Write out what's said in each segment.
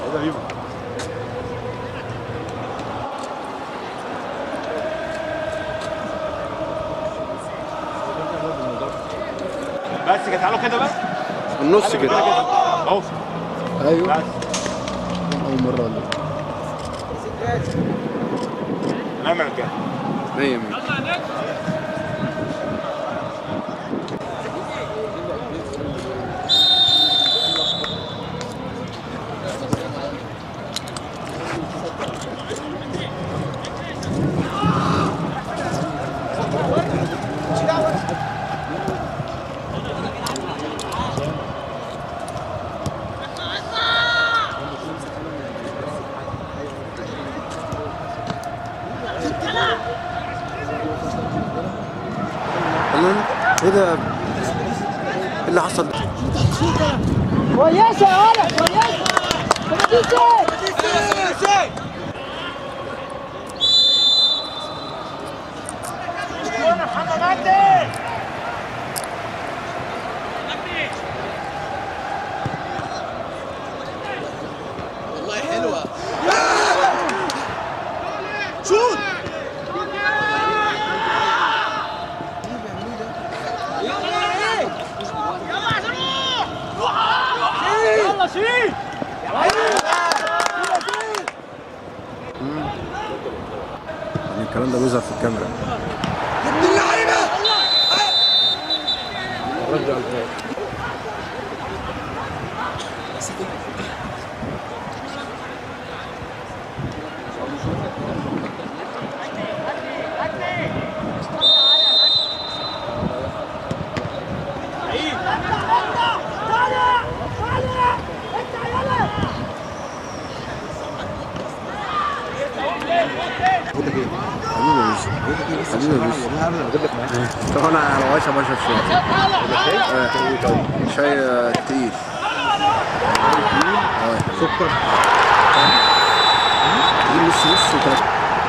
ده بيبو بس كده تعالوا كده بس النص كده اهو ايوه بس اول مره ولا نعمل كده مية مية الله ايه ده ايه اللي حصل ده؟ كويسة يا ولد كويسة كويسة يعني الكلام ده بيظهر في الكاميرا حبيبي يا يوسف حبيبي يا يوسف طب انا على وعيش بشرب شاي آه، شاي آه، تقيل اه سكر تقيل نص نص وتلاتة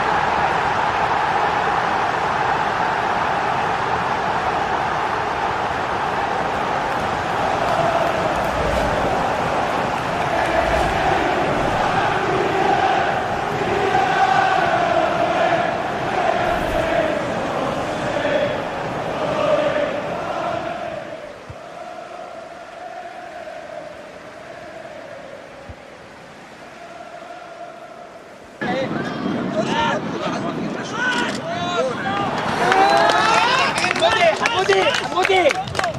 حمودي حمودي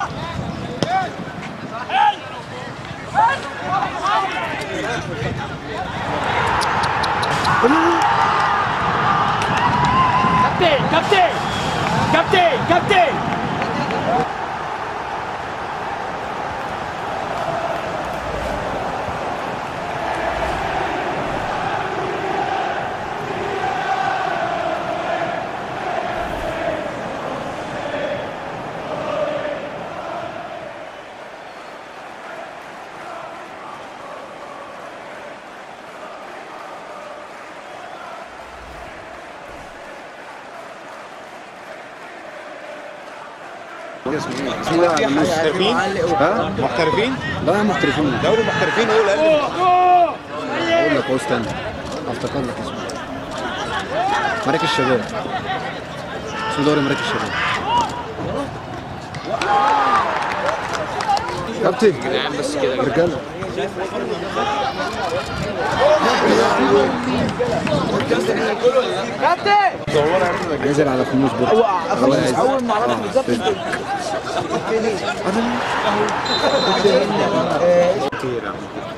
كابتن كابتن كابتن كابتن اسمه ايه؟ على النص محترفين ها؟ محترفين لا محترفين دوري محترفين ايه الاقل اقول لك هو استنى افتكر لك اسمه مراكز الشباب اسمه دوري مراكز الشباب كابتن بس كده رجاله نزل على فلوس برضه اول ما عرفت بالظبط كتير يا عم